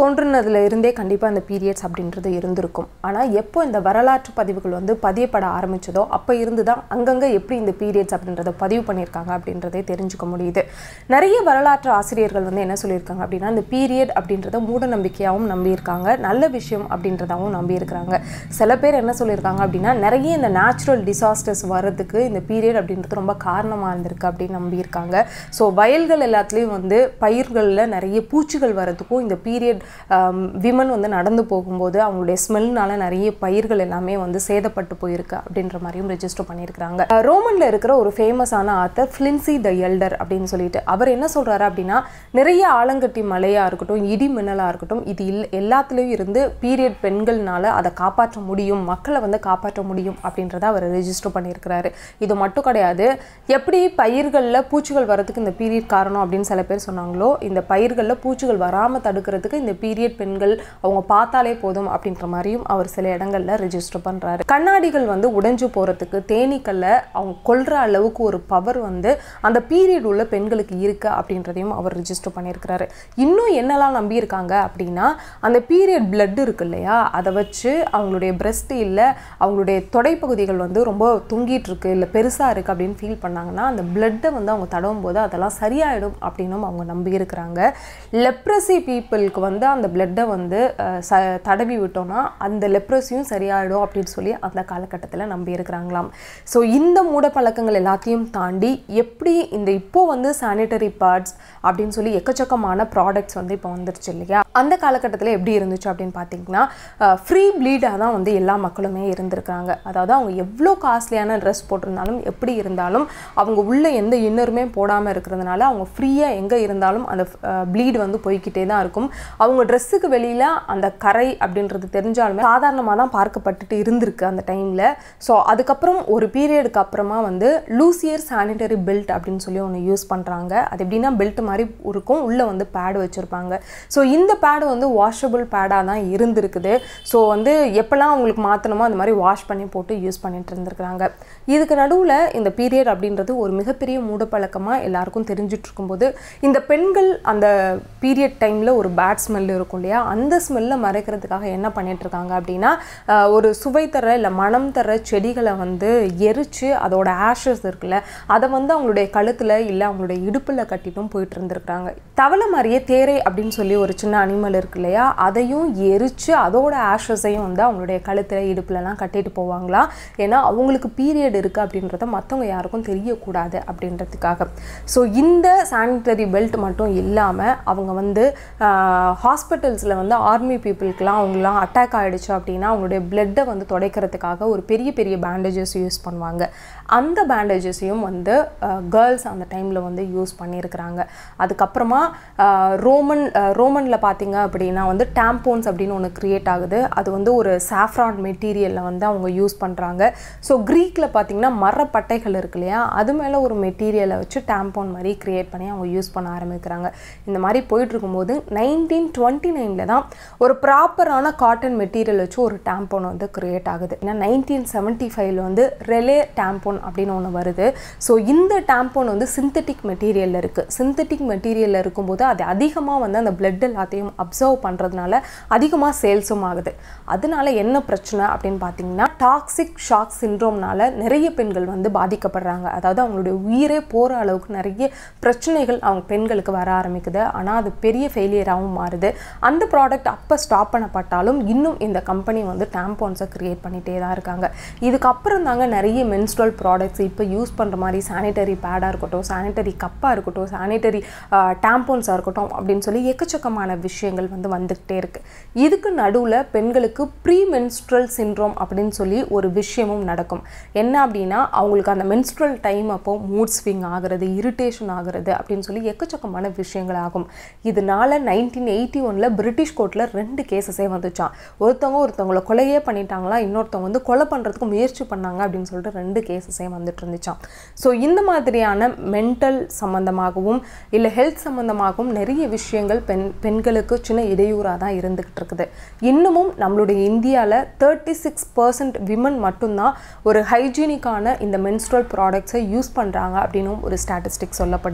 தோன்றுனதுல இருந்தே கண்டிப்பாக இந்த பீரியட்ஸ் அப்படின்றது இருந்திருக்கும் ஆனால் எப்போ இந்த வரலாற்று பதிவுகள் வந்து பதியப்பட ஆரம்பிச்சதோ அப்போ இருந்து தான் அங்கங்கே எப்படி இந்த பீரியட்ஸ் அப்படின்றத பதிவு பண்ணியிருக்காங்க அப்படின்றதே தெரிஞ்சுக்க முடியுது நிறைய வரலாற்று ஆசிரியர்கள் வந்து என்ன சொல்லியிருக்காங்க அப்படின்னா இந்த பீரியட் அப்படின்றத மூட நம்பிக்கையாகவும் நம்பியிருக்காங்க நல்ல விஷயம் அப்படின்றதாகவும் நம்பியிருக்கிறாங்க சில பேர் என்ன சொல்லியிருக்காங்க அப்படின்னா நிறைய இந்த நேச்சுரல் டிசாஸ்டர்ஸ் வர்றதுக்கு இந்த பீரியட் அப்படின்றது ரொம்ப காரணமாக இருந்திருக்கு அப்படின்னு நம்பியிருக்காங்க ஸோ வயல்கள் எல்லாத்துலேயும் வந்து பயிர்களில் நிறைய பூச்சிகள் வர்றதுக்கும் இந்த பீரியட் விமன் வந்து நடந்து போகும்போது அவங்களுடைய ஸ்மெல்னால நிறைய பயிர்கள் எல்லாமே வந்து சேதப்பட்டு போயிருக்கு அப்படின்ற மாதிரியும் ரெஜிஸ்டர் பண்ணியிருக்கிறாங்க அஹ் ரோமன்ல இருக்கிற ஒரு ஃபேமஸான ஆத்தர் ஃபிளின்சி த எல்டர் அப்படின்னு சொல்லிட்டு அவர் என்ன சொல்றாரு அப்படின்னா நிறைய ஆலங்கட்டி மலையா இருக்கட்டும் இடி மின்னலா இருக்கட்டும் இது இல் எல்லாத்துலேயும் இருந்து பீரியட் பெண்கள்னால அதை காப்பாற்ற முடியும் மக்களை வந்து காப்பாற்ற முடியும் அப்படின்றத அவர் ரெஜிஸ்டர் பண்ணியிருக்கிறாரு இது மட்டும் கிடையாது எப்படி பயிர்களில் பூச்சிகள் வரதுக்கு இந்த பீரியட் காரணம் அப்படின்னு சில பேர் சொன்னாங்களோ இந்த பயிர்களில் பூச்சிகள் வராமல் தடுக்கிறதுக்கு இந்த பீரியட் பெண்கள் அவங்க பார்த்தாலே போதும் அப்படின்ற மாதிரியும் அவர் சில இடங்கள்ல ரெஜிஸ்டர் பண்றாரு கண்ணாடிகள் வந்து உடைஞ்சு போறதுக்கு தேனீக்கல்ல அவங்க கொல்ற அளவுக்கு ஒரு பவர் வந்து அந்த பீரியட் உள்ள பெண்களுக்கு இருக்கு அப்படின்றதையும் அவர் ரெஜிஸ்டர் பண்ணியிருக்கிறாரு இன்னும் என்னெல்லாம் நம்பியிருக்காங்க அப்படின்னா அந்த பீரியட் blood இருக்கு இல்லையா அதை வச்சு அவங்களுடைய பிரஸ்ட் இல்லை அவங்களுடைய தொடைப்பகுதிகள் வந்து ரொம்ப தொங்கிட்டு இருக்கு இல்லை பெருசா இருக்கு அப்படின்னு ஃபீல் பண்ணாங்கன்னா அந்த பிளட்டை வந்து அவங்க தடவும் போது அதெல்லாம் சரியாயிடும் அப்படின்னும் அவங்க நம்பியிருக்கிறாங்க லெப்ரசி பீப்புளுக்கு வந்து அந்த பிளட்டை வந்து அஹ், ச தடவி விட்டோம்னா அந்த லெப்ரஸியும் சரியாயிடும் அப்படின்னு சொல்லி அந்த காலகட்டத்தில் நம்பியிருக்கிறாங்களாம் ஸோ இந்த மூட பழக்கங்கள் எல்லாத்தையும் தாண்டி எப்படி இந்த இப்போ வந்து சானிட்டரி பேட்ஸ் அப்படின்னு சொல்லி எக்கச்சக்கமான ப்ராடக்ட்ஸ் வந்து இப்போ வந்துருச்சு இல்லையா அந்த காலகட்டத்தில் எப்படி இருந்துச்சு அப்படின்னு பார்த்தீங்கன்னா ஃப்ரீ ப்ளீடாக தான் வந்து எல்லா மக்களுமே இருந்திருக்காங்க அதாவது அவங்க எவ்வளோ காஸ்ட்லியான ட்ரெஸ் போட்டிருந்தாலும் எப்படி இருந்தாலும் அவங்க உள்ள எந்த இன்னருமே போடாமல் இருக்கிறதுனால அவங்க ஃப்ரீயாக எங்கே இருந்தாலும் அந்த ப்ளீட் வந்து போய்க்கிட்டே தான் இருக்கும் அவங்க ட்ரெஸ்ஸுக்கு வெளியில் அந்த கரை அப்படின்றது தெரிஞ்சாலுமே சாதாரணமாக தான் பார்க்கப்பட்டுட்டு இருந்திருக்கு அந்த டைமில் ஸோ அதுக்கப்புறம் ஒரு பீரியடுக்கு அப்புறமா வந்து லூசியர் சானிட்டரி பெல்ட் அப்படின்னு சொல்லி ஒன்று யூஸ் பண்ணுறாங்க அது எப்படின்னா பெல்ட் மாதிரி இருக்கும் உள்ளே வந்து பேடு வச்சுருப்பாங்க ஸோ இந்த பேடு வந்து வாஷபிள் பேடாக தான் இருந்திருக்குது ஸோ வந்து எப்போல்லாம் அவங்களுக்கு மாற்றணுமோ அந்த மாதிரி வாஷ் பண்ணி போட்டு யூஸ் பண்ணிட்டு இருந்திருக்கிறாங்க இதுக்கு நடுவில் இந்த பீரியட் அப்படின்றது ஒரு மிகப்பெரிய மூடப்பழக்கமாக எல்லாருக்கும் தெரிஞ்சிட்டு இருக்கும்போது இந்த பெண்கள் அந்த பீரியட் டைமில் ஒரு பேட் ஸ்மெல் இருக்கும் இல்லையா அந்த ஸ்மெல்லை மறைக்கிறதுக்காக என்ன பண்ணிட்டு இருக்காங்க அப்படின்னா ஆஹ், ஒரு சுவை தர இல்லை மனம் தர செடிகளை வந்து எரிச்சு அதோட ஆஷஸ் இருக்குல்ல அதை வந்து அவங்களுடைய கழுத்தில் இல்லை அவங்களுடைய இடுப்பில் கட்டிட்டும் போயிட்டு இருந்திருக்காங்க தவளை மாதிரியே தேரை அப்படின்னு சொல்லி ஒரு சின்ன அனிமல் இருக்கு இல்லையா அதையும் எரிச்சு அதோட ஆஷஸையும் வந்து அவங்களுடைய கழுத்தில் இடுப்புலலாம் கட்டிட்டு போவாங்களாம் ஏன்னா அவங்களுக்கு பீரியட் இருக்குது அப்படின்றத மற்றவங்க யாருக்கும் தெரியக்கூடாது அப்படின்றதுக்காக ஸோ இந்த சானிட்டரி பெல்ட் மட்டும் இல்லாமல் அவங்க வந்து ஹாஸ்பிட்டல்ஸில் வந்து ஆர்மி பீப்புளுக்கெலாம் அவங்களாம் அட்டாக் ஆகிடுச்சு அப்படின்னா அவங்களுடைய பிளட்டை வந்து துடைக்கிறதுக்காக ஒரு பெரிய பெரிய பேண்டேஜஸ் யூஸ் பண்ணுவாங்க அந்த பேண்டேஜஸையும் வந்து கேர்ள்ஸ் அந்த டைமில் வந்து யூஸ் பண்ணியிருக்கிறாங்க அதுக்கப்புறமா ஆஹ், ரோமன் ரோமனில் பார்த்தீங்க அப்படின்னா வந்து டேம்போன்ஸ் அப்படின்னு ஒன்று க்ரியேட் ஆகுது அது வந்து ஒரு சாஃப்ரான் மெட்டீரியலில் வந்து அவங்க யூஸ் பண்ணுறாங்க ஸோ க்ரீக்கில் பார்த்தீங்கன்னா மரப்பட்டைகள் இருக்கு இல்லையா அது மேலே ஒரு மெட்டீரியலை வச்சு டேம்போன் மாதிரி க்ரியேட் பண்ணி அவங்க யூஸ் பண்ண ஆரம்பிக்கிறாங்க இந்த மாதிரி போயிட்டு இருக்கும்போது நைன்டீன் டுவெண்ட்டி நைனில் தான் ஒரு ப்ராப்பரான காட்டன் மெட்டீரியல் வச்சு ஒரு டேம்போன் வந்து க்ரியேட் ஆகுது ஏன்னா நைன்டீன் செவன்ட்டி ஃபைவ்ல வந்து ரெலே டேம்போன் அப்படின்னு ஒன்று வருது ஸோ இந்த டேம்போன் வந்து சிந்தட்டிக் மெட்டீரியலில் இருக்குது சிந்தட்டிக் மெட்டீரியலில் இருக்கும்போது அது அதிகமாக வந்து அந்த பிளட் எல்லாத்தையும் அப்சர்வ் பண்ணுறதுனால அதிகமாக சேல்ஸும் ஆகுது அதனால என்ன பிரச்சனை அப்படின்னு பார்த்தீங்கன்னா டாக்ஸிக் ஷாக் சிண்ட்ரோம்னால நிறைய பெண்கள் வந்து பாதிக்கப்படுறாங்க அதாவது அவங்களுடைய உயிரே போகிற அளவுக்கு நிறைய பிரச்சனைகள் அவங்க பெண்களுக்கு வர ஆரம்பிக்குது ஆனால் அது பெரிய ஃபெயிலியராகவும் மாறுது அந்த ப்ராடக்ட் அப்போ ஸ்டாப் பண்ணப்பட்டாலும் இன்னும் இந்த கம்பெனி வந்து டேம்போன்ஸை க்ரியேட் பண்ணிகிட்டே தான் இருக்காங்க இதுக்கப்புறம் தாங்க நிறைய மென்ஸ்ட்ரல் ப்ராடக்ட்ஸ் இப்போ யூஸ் பண்ணுற மாதிரி சானிட்டரி பேடாக இருக்கட்டும் சானிட்டரி கப்பாக இருக்கட்டும் சானிட்டரி டேம்போன்ஸாக இருக்கட்டும் அப்படின்னு சொல்லி எக்கச்சக்கமான விஷயங்கள் வந்து வந்துக்கிட்டே இருக்குது இதுக்கு நடுவில் பெண்களுக்கு ப்ரீ மென்ஸ்ட்ரல் சிண்ட்ரோம் அப்படின்னு சொல்லி ஒரு விஷயமும் நடக்கும் என்ன அப்படின்னா அவங்களுக்கு அந்த மென்ஸ்ட்ரல் டைம் அப்போ மூட் ஸ்விங் ஆகிறது இரிட்டேஷன் ஆகிறது அப்படின்னு சொல்லி எக்கச்சக்கமான விஷயங்கள் ஆகும் இதனால நைன்டீன் எயிட்டி ஒனில் பிரிட்டிஷ் கோர்ட்டில் ரெண்டு கேசஸே வந்துச்சான் ஒருத்தவங்க ஒருத்தவங்கள கொலையே பண்ணிட்டாங்களா இன்னொருத்தவங்க வந்து கொலை பண்ணுறதுக்கு முயற்சி பண்ணாங்க அப்படின்னு சொல்லிட்டு ரெண்டு கேசஸே வந்துட்டு இருந்துச்சான் ஸோ இந்த மாதிரியான மென்டல் சம்மந்தமாகவும் இல்லை ஹெல்த் சம்மந்தமாகவும் நிறைய விஷயங்கள் பெண் பெண்களுக்கு சின்ன இடையூறாக தான் இருந்துகிட்டு இருக்குது இன்னமும் நம்மளுடைய இந்தியாவில் தேர்ட்டி சிக்ஸ் பர்சன்ட் விமன் மட்டும்தான் ஒரு ஹைஜீனிக்கான இந்த மென்ஸ்ட்ரல் ப்ராடக்ட்ஸை யூஸ் பண்ணுறாங்க அப்படின்னும் ஒரு ஸ்டாட்டிஸ்டிக் சொல்லப்படுது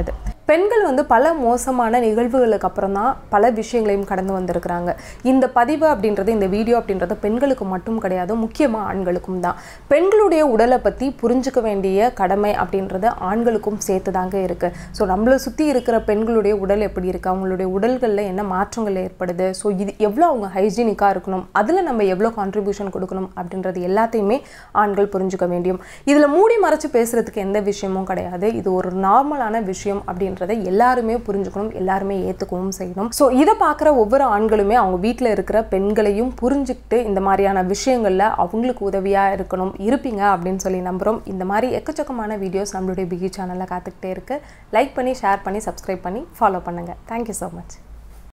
பெண்கள் வந்து பல மோசமான நிகழ்வுகளுக்கு அப்புறம் தான் பல விஷயங்களையும் கடந்து வந்திருக்கிறாங்க இந்த பதிவு அப்படின்றது இந்த வீடியோ அப்படின்றது பெண்களுக்கு மட்டும் கிடையாது முக்கியமாக ஆண்களுக்கும் தான் பெண்களுடைய உடலை பற்றி புரிஞ்சுக்க வேண்டிய கடமை அப்படின்றது ஆண்களுக்கும் சேர்த்து தாங்க இருக்குது ஸோ நம்மளை சுற்றி இருக்கிற பெண்களுடைய உடல் எப்படி இருக்குது அவங்களுடைய உடல்களில் என்ன மாற்றங்கள் ஏற்படுது ஸோ இது எவ்வளோ அவங்க ஹைஜீனிக்காக இருக்கணும் அதில் நம்ம எவ்வளோ கான்ட்ரிபியூஷன் கொடுக்கணும் அப்படின்றது எல்லாத்தையுமே ஆண்கள் புரிஞ்சுக்க வேண்டியும் இதில் மூடி மறைச்சு பேசுகிறதுக்கு எந்த விஷயமும் கிடையாது இது ஒரு நார்மலான விஷயம் அப்படின்றத எல்லாருமே புரிஞ்சுக்கணும் எல்லாருமே ஏற்றுக்கவும் செய்யணும் ஸோ இதை பார்க்குற ஒவ்வொரு ஆண்களுமே அவங்க வீட்டில் இருக்கிற பெண்களையும் புரிஞ்சுக்கிட்டு இந்த மாதிரியான விஷயங்களில் அவங்களுக்கு உதவியாக இருக்கணும் இருப்பீங்க அப்படின்னு சொல்லி நம்புகிறோம் இந்த மாதிரி எக்கச்சக்கமான வீடியோஸ் நம்மளுடைய பிகி சேனலில் காத்துக்கிட்டே இருக்கு லைக் பண்ணி ஷேர் பண்ணி சப்ஸ்கிரைப் பண்ணி ஃபாலோ பண்ணுங்கள் தேங்க்யூ ஸோ மச்